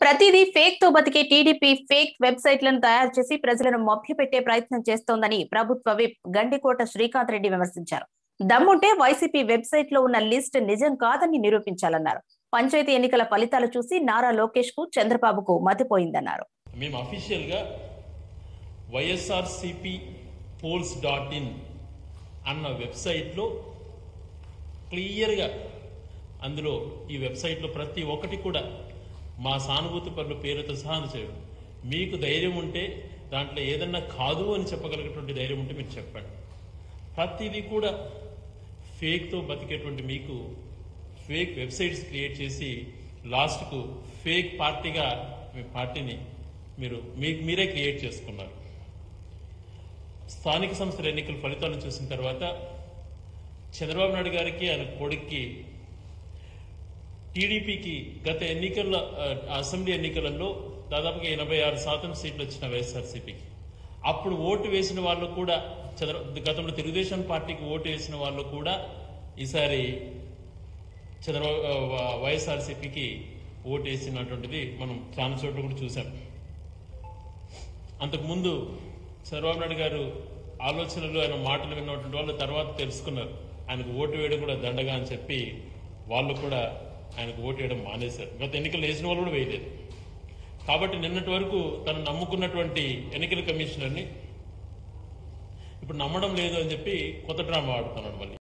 ప్రతిదీ ఫేక్ తో బతికే టీడీపీ ఫేక్ వెబ్సైట్లను తయారు చేసి ప్రజలను మభ్యపెట్టే ప్రయత్నం చేస్తోందని ప్రభుత్వ విప్ గండికోట శ్రీకాంత్ రెడ్డి విమర్శించారు దమ్ముంటే వైసీపీ వెబ్సైట్ లో ఉన్న లిస్ట్ నిజం కాదని నిరూపించాలన్నారు పంచాయతీ ఎన్నికల ఫలితాలు చూసి నారా లోకేష్ కు చంద్రబాబుకు మతిపోయిందన్నారు మేము అఫీషియల్గా వైఎస్ఆర్సిపి పోల్స్ డాట్ ఇన్ అన్న వెబ్సైట్లో క్లియర్గా అందులో ఈ వెబ్సైట్లో ప్రతి ఒక్కటి కూడా మా సానుభూతి పనుల పేరుతో సహా చేయడం మీకు ధైర్యం ఉంటే దాంట్లో ఏదన్నా కాదు అని చెప్పగలిగేటువంటి ధైర్యం ఉంటే మీరు చెప్పండి ప్రతిదీ కూడా ఫేక్తో బతికేటువంటి మీకు ఫేక్ వెబ్సైట్స్ క్రియేట్ చేసి లాస్ట్కు ఫేక్ పార్టీగా మీ పార్టీని మీరు మీకు మీరే క్రియేట్ చేసుకున్నారు స్థానిక సంస్థల ఎన్నికల ఫలితాలను చూసిన తర్వాత చంద్రబాబు నాయుడు గారికి ఆయన కొడుక్కి టీడీపీకి గత ఎన్నికల ఆ, అసెంబ్లీ ఎన్నికలలో దాదాపుగా ఎనభై ఆరు శాతం సీట్లు వచ్చిన వైఎస్ఆర్సీపీకి అప్పుడు ఓటు వేసిన వాళ్ళు కూడా చంద్ర గతంలో తెలుగుదేశం పార్టీకి ఓటు వేసిన వాళ్ళు కూడా ఈసారి చంద్రబాబు ఆ, వైఎస్ఆర్సీపీకి ఓటు వేసినటువంటిది మనం చాలా చోట్ల కూడా చూసాం అంతకుముందు చంద్రబాబు నాయుడు గారు ఆలోచనలు ఆయన మాటలు విన్నటువంటి వాళ్ళు తర్వాత తెలుసుకున్నారు ఆయనకు ఓటు వేయడం కూడా దండగా అని చెప్పి వాళ్ళు కూడా ఆయనకు ఓటు వేయడం మానేశారు గత ఎన్నికలు వేసిన వాళ్ళు కూడా వేయలేదు కాబట్టి నిన్నటి వరకు తను నమ్ముకున్నటువంటి ఎన్నికల కమిషనర్ని ఇప్పుడు నమ్మడం లేదు అని చెప్పి కొత్త డ్రామా ఆడుతున్నాడు మళ్ళీ